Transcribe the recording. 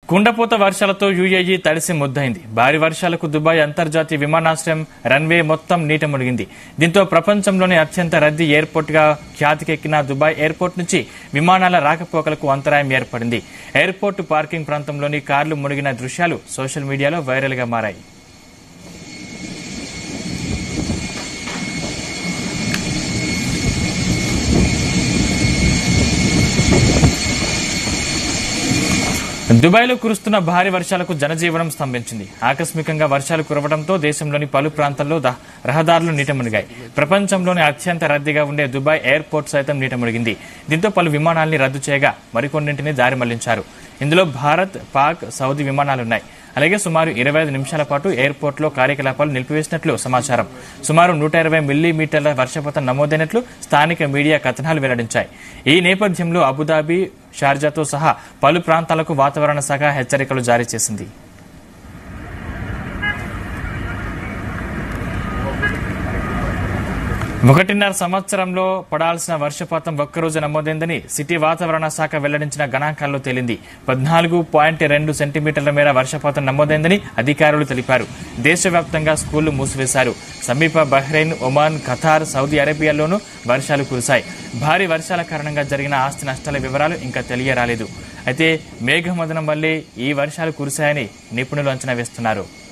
కుండపోత వర్షాలతో యూఏఈ తడిసి ముద్దయింది భారీ వర్షాలకు దుబాయ్ అంతర్జాతీయ విమానాశ్రయం రన్వే మొత్తం నీట మునిగింది దీంతో ప్రపంచంలోనే అత్యంత రద్దీ ఎయిర్పోర్ట్ గా ఖ్యాతికెక్కిన దుబాయ్ ఎయిర్పోర్ట్ నుంచి విమానాల రాకపోకలకు అంతరాయం ఏర్పడింది ఎయిర్పోర్ట్ పార్కింగ్ ప్రాంతంలోని కార్లు మునిగిన దృశ్యాలు సోషల్ మీడియాలో వైరల్ గా మారాయి దుబాయ్లో కురుస్తున్న భారీ వర్షాలకు జనజీవనం స్తంభించింది ఆకస్మికంగా వర్షాలు కురవడంతో దేశంలోని పలు ప్రాంతాల్లో ద- రహదారులు నీట మునిగాయి ప్రపంచంలోనే అత్యంత రద్దీగా ఉండే దుబాయ్ ఎయిర్పోర్ట్ సైతం నీట మునిగింది దీంతో పలు విమానాల్ని రద్దు చేయగా మరికొన్నింటిని దారి మళ్లించారు ఇందులో భారత్ పాక్ సౌదీ విమానాలున్నాయి అలాగే సుమారు ఇరవై ఐదు నిమిషాల పాటు ఎయిర్పోర్ట్ లో కార్యకలాపాలు నిలిపివేసినట్లు సమాచారం సుమారు నూట ఇరవై మిల్లీమీటర్ల వర్షపాతం నమోదైనట్లు స్థానిక మీడియా కథనాలు వెల్లడించాయి ఈ నేపథ్యంలో అబుదాబి షార్జాతో సహా పలు ప్రాంతాలకు వాతావరణ శాఖ హెచ్చరికలు జారీ చేసింది ఒకటిన్నర సంవత్సరంలో పడాల్సిన వర్షపాతం ఒక్కరోజు నమోదైందని సిటీ వాతావరణ శాఖ వెల్లడించిన గణాంకాల్లో తేలింది పద్నాలుగు పాయింట్ రెండు సెంటీమీటర్ల మేర వర్షపాతం నమోదైందని అధికారులు తెలిపారు దేశవ్యాప్తంగా స్కూళ్లు మూసివేశారు సమీప బహ్రెయిన్ ఒమాన్ ఖతార్ సౌదీ అరేబియాలోనూ వర్షాలు కురిశాయి భారీ వర్షాల కారణంగా జరిగిన ఆస్తి నష్టాల వివరాలు ఇంకా తెలియరాలేదు అయితే మేఘమదనం వల్లే ఈ వర్షాలు కురిశాయని నిపుణులు అంచనా వేస్తున్నారు